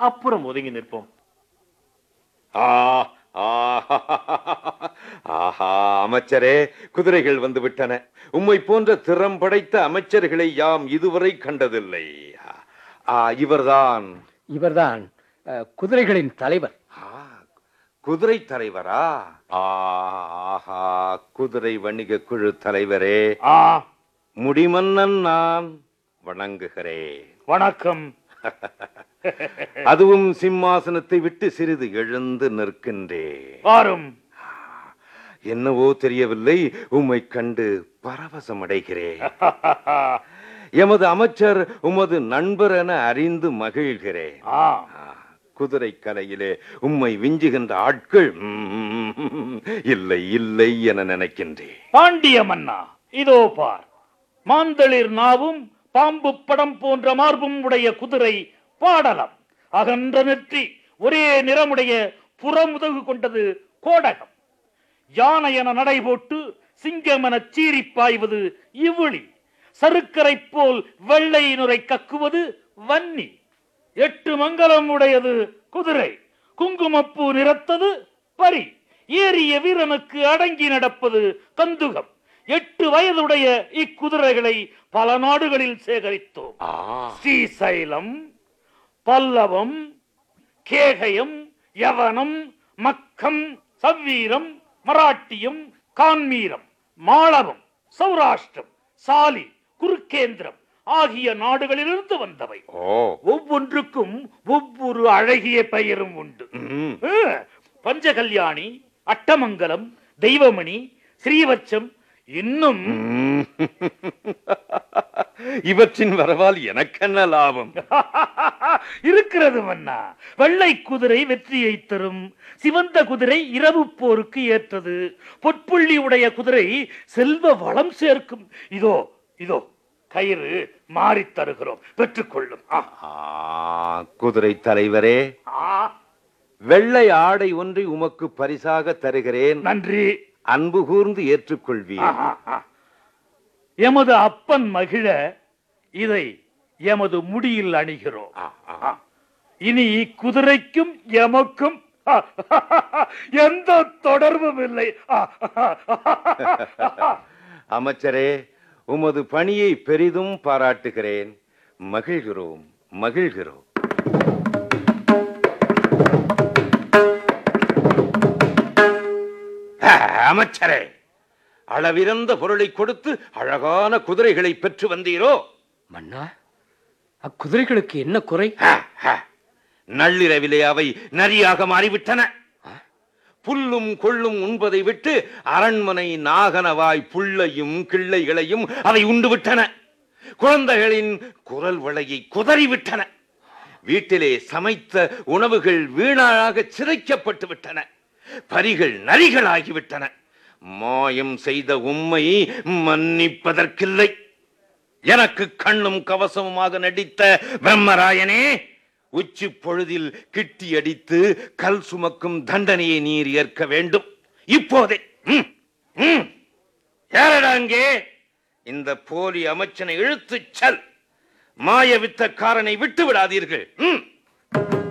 அப்புறம் ஒதுங்கி நிற்போம் ஆ, ஆஹா, ஆஹா அமைச்சரே குதிரைகள் வந்து விட்டன உம்மை போன்ற திறம் படைத்த அமைச்சர்களை யாம் இதுவரை கண்டதில்லை ஆ, இவர்தான் இவர்தான் அஹ், குதிரைகளின் தலைவர் ஆ, குதிரை தலைவரா ஆ, ஆஹா குதிரை வணிக குழு தலைவரே ஆ முடிமன்னன் நான் வணங்குகிறேன் வணக்கம் அதுவும் சிம்மாசனத்தை விட்டு சிறிது எழுந்து நிற்கின்றேன் வாரும் என்னவோ தெரியவில்லை உம்மை கண்டு பரவசமடைகிறேன் எமது அமைச்சர் உமது நண்பர் என அறிந்து மகிழ்கிறேன் ஆ ஆ, குதிரை கலையிலே உம்மை விஞ்சுகின்ற ஆட்கள் ம், இல்லை இல்லை என நினைக்கின்றேன் பாண்டிய மன்னா இதோ பார் மாந்தளிர் நாவும் பாம்பு படம் போன்ற மார்பும் உடைய குதிரை பாடலம் அகன்ற நெற்றி ஒரே நிறமுடைய புறமுதகு கொண்டது கோடகம் யானை என நடை போட்டு சிங்கம் என சீறி பாய்வது இவ்விழி சருக்கரை போல் வெள்ளை நுரை கக்குவது வன்னி எட்டு மங்கலம் உடையது குதிரை குங்குமப்பூ நிறத்தது பரி ஏறிய வீரனுக்கு அடங்கி நடப்பது கந்துகம் எட்டு வயதுடைய இக்குதிரைகளை பல நாடுகளில் சேகரித்தோம் ஆ, ஸ்ரீசைலம் பல்லவம் கேகயம் யவனம் மக்கம் சவ்வீரம் மராட்டியம் கான்மீரம் மாளவம் சௌராஷ்டிரம் சாலி குருக்கேந்திரம் ஆகிய நாடுகளிலிருந்து வந்தவை ஓ ஒவ்வொன்றுக்கும் ஒவ்வொரு அழகிய பெயரும் உண்டு ம், ஆ, பஞ்சகல்யாணி அட்டமங்கலம் தெய்வமணி ஸ்ரீவச்சம் இன்னும் ம். இவற்றின் வரவால் எனக்கென்ன லாபம் இருக்கிறது மன்னா வெள்ளை குதிரை வெற்றியை தரும் சிவந்த குதிரை இரவு போருக்கு ஏற்றது பொற்புள்ளி உடைய குதிரை செல்வ வளம் சேர்க்கும் இதோ இதோ கயிறு மாறித் தருகிறோம் பெற்றுக்கொள்ளும் ஆ, ஆ, குதிரை தலைவரே ஆ, வெள்ளை ஆடை ஒன்றை உமக்கு பரிசாக தருகிறேன் நன்றி அன்பு கூர்ந்து ஏற்றுக்கொள்வீர் ஆஹா, ஆ. எமது அப்பன் மகிழ இதை எமது முடியில் அணிகிறோம் ஆ, ஆ. ஆ. இனி குதிரைக்கும் எமக்கும் ஆ, எந்த தொடர்பும் இல்லை ஆ, அமைச்சரே உமது பணியை பெரிதும் பாராட்டுகிறேன் மகிழ்கிறோம் மகிழ்கிறோம் ஆ, அமைச்சரே அளவிறந்த பொருளை கொடுத்து அழகான குதிரைகளை பெற்று வந்தீரோ மன்னா அக்குதிரைகளுக்கு என்ன குறை ஆ, ஆ. நள்ளிரவிலே அவை நரியாக மாறிவிட்டன புல்லும் கொள்ளும் உண்பதை விட்டு அரண்மனை நாகனவாய் புல்லையும் கிள்ளைகளையும் அவை உண்டு விட்டன குழந்தைகளின் குரல் வளையை குதறிவிட்டன வீட்டிலே சமைத்த உணவுகள் வீணாக சிதைக்கப்பட்டு விட்டன பரிகள் நரிகளாகிவிட்டன மாயம் செய்த உம்மை மன்னிப்பதற்கில்லை எனக்கு கண்ணும் கவசமுமாக நடித்த பிரம்மராயனே உச்சி பொழுதில் கிட்டி அடித்து கல் சுமக்கும் தண்டனையை நீர் ஏற்க வேண்டும் இப்போதே ம், ம். யாரடா அங்கே இந்த போலி அமைச்சனை இழுத்துச் செல் மாய வித்தக்காரனை விட்டு விடாதீர்கள் ம்.